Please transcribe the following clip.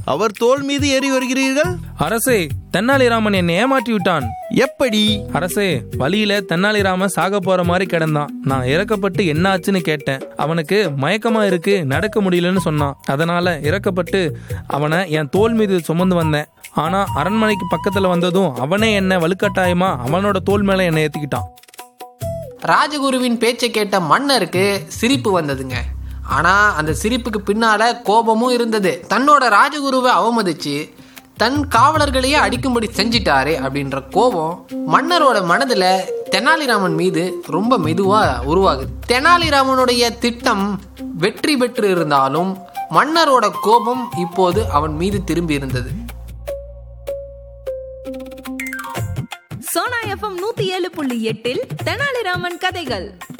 அவர் தோள் மீது ஏறி வருகிறீர்கள் அரசே தென்னாலிராமன் என்னை ஏமாற்றி விட்டான் எப்படி அரசே வழியில தென்னாலிராமன் சாக போற மாதிரி கிடந்தான் நான் இறக்கப்பட்டு என்ன ஆச்சுன்னு கேட்டேன் அவனுக்கு மயக்கமா இருக்கு நடக்க முடியலன்னு சொன்னான் அதனால இறக்கப்பட்டு அவனை என் தோள் மீது சுமந்து வந்தேன் ஆனா அரண்மனைக்கு பக்கத்துல வந்ததும் அவனே என்ன வலுக்கட்டாயமா அவனோட தோள் மேல என்னை ஏத்திக்கிட்டான் ராஜகுருவின் பேச்சை கேட்ட மன்னருக்கு சிரிப்பு வந்ததுங்க ஆனா அந்த சிரிப்புக்கு பின்னால கோபமும் இருந்தது தன்னோட ராஜகுருவை அவமதிச்சு தன் காவலர்களையே அடிக்கும்படி செஞ்சிட்டாரு அப்படின்ற கோபம் மன்னரோட மனதுல தெனாலிராமன் மீது ரொம்ப மெதுவா உருவாகுது தெனாலிராமனுடைய திட்டம் வெற்றி பெற்று இருந்தாலும் மன்னரோட கோபம் இப்போது அவன் மீது திரும்பி இருந்தது சோனா எஃப்எம் நூத்தி ஏழு புள்ளி எட்டில் தெனாலிராமன் கதைகள்